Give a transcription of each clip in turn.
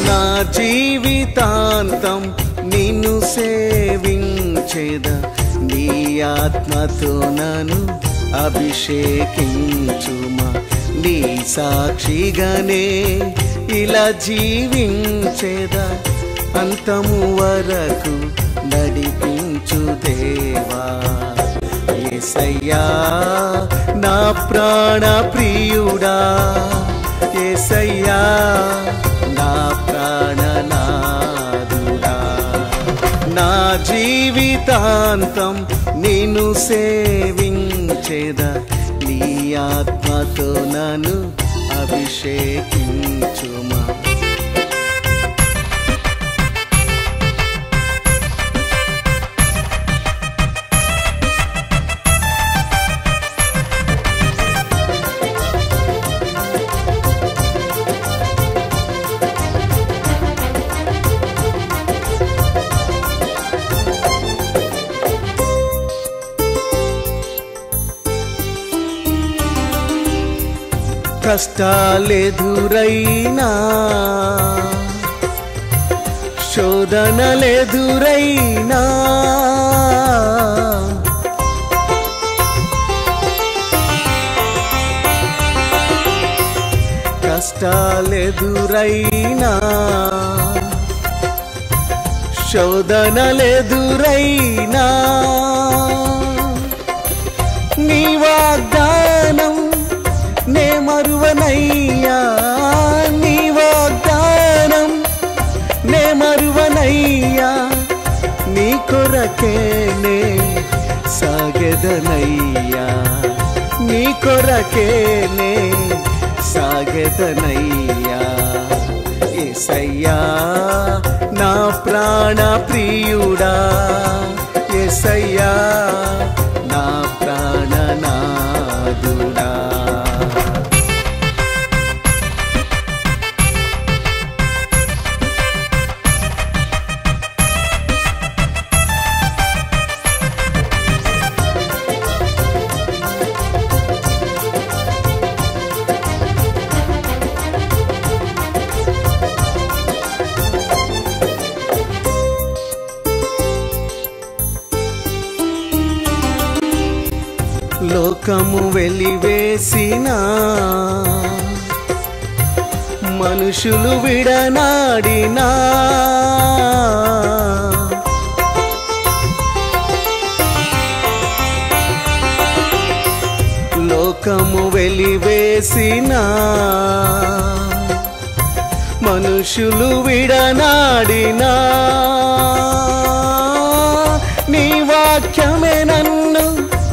నా జీవితాంతం నిన్ను సేవించేద నీ ఆత్మతో నన్ను అభిషేకించుమా నీ సాక్షిగానే ఇలా జీవించేదా అంతము వరకు నడిపించు దేవా ఏసయ్యా నా ప్రాణ ప్రియుడా ఏసయ్యా నా ప్రాణనాదుడా నా జీవితాంతం నిన్ను సేవించేద నీ ఆత్మతో నన్ను అభిషేకించుమా కష్టాలెదురైనా శోధనలెదురైనా కష్టాలెదురైనా శోధనలెదురైనా నీ వాగ్దానం నే మరువనయ్యా నీ వాగ్దానం నే మరువనయ్యా నీ కొరకేనే సాగెదనయ్యా నీ కొరకేనే సాగెదనయ్యా ఎసయ్యా నా ప్రాణ ప్రియుడా ఎసయ్యా నా ప్రాణనాదుడా లోకము వెలివేసిన మనుషులు విడనాడినా లోకము వెలివేసిన మనుషులు విడనాడినా నీ వాక్యమే నన్ను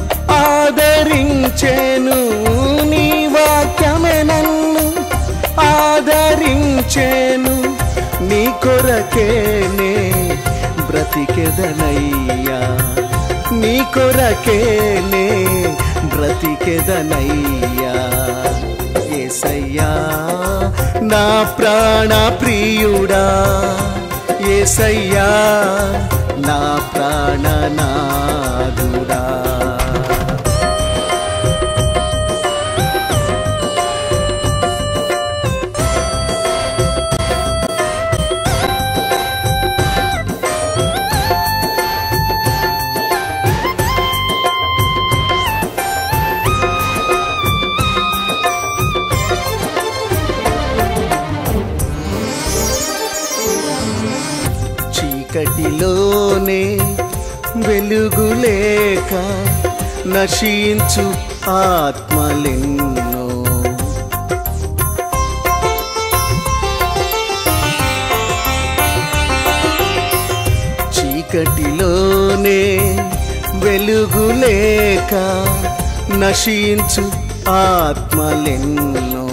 ఆదరించేను నీ వాక్యమే నన్ను ఆదరించేను నీ కొరకేనే బ్రతికెదనయ్యా నీ కొరకేనే బ్రతికెదనయ్యా ఏసయ్యా నా ప్రాణ ప్రియుడా ఏసయ్యా నా ప్రాణనాదుడా చీకటిలోనే వెలుగులేక నశించు ఆత్మలెన్నో చీకటిలోనే వెలుగులేక నశించు ఆత్మలెన్నో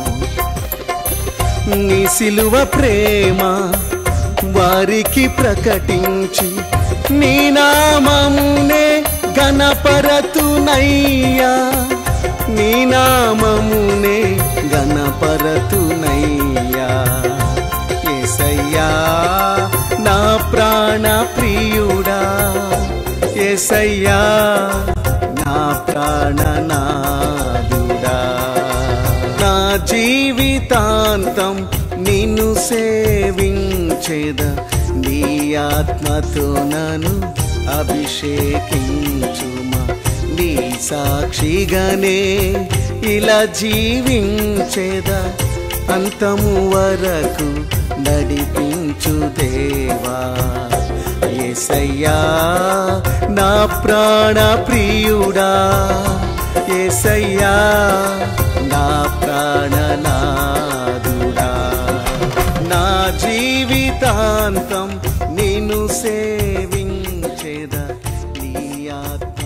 నీ సిలువ ప్రేమ వారికి ప్రకటించి నీ నామమునే గణపరతునయ్యా నీ నామమునే గణపరతునయ్యా ఏసయ్యా నా ప్రాణ ప్రియుడా ఏసయ్యా నా ప్రాణనాదుడా నా జీవితాంతం నిన్ను సేవించేద నీ ఆత్మతో నన్ను అభిషేకించుమా నీ సాక్షిగానే ఇలా జీవించేద అంతము వరకు నడిపించు దేవా ఏసయ్యా నా ప్రాణ ప్రియుడా ఏసయ్యా నా ప్రాణనాదుడా నా జీవితాంతం నిన్ను సేవించేద నీ ఆత్మ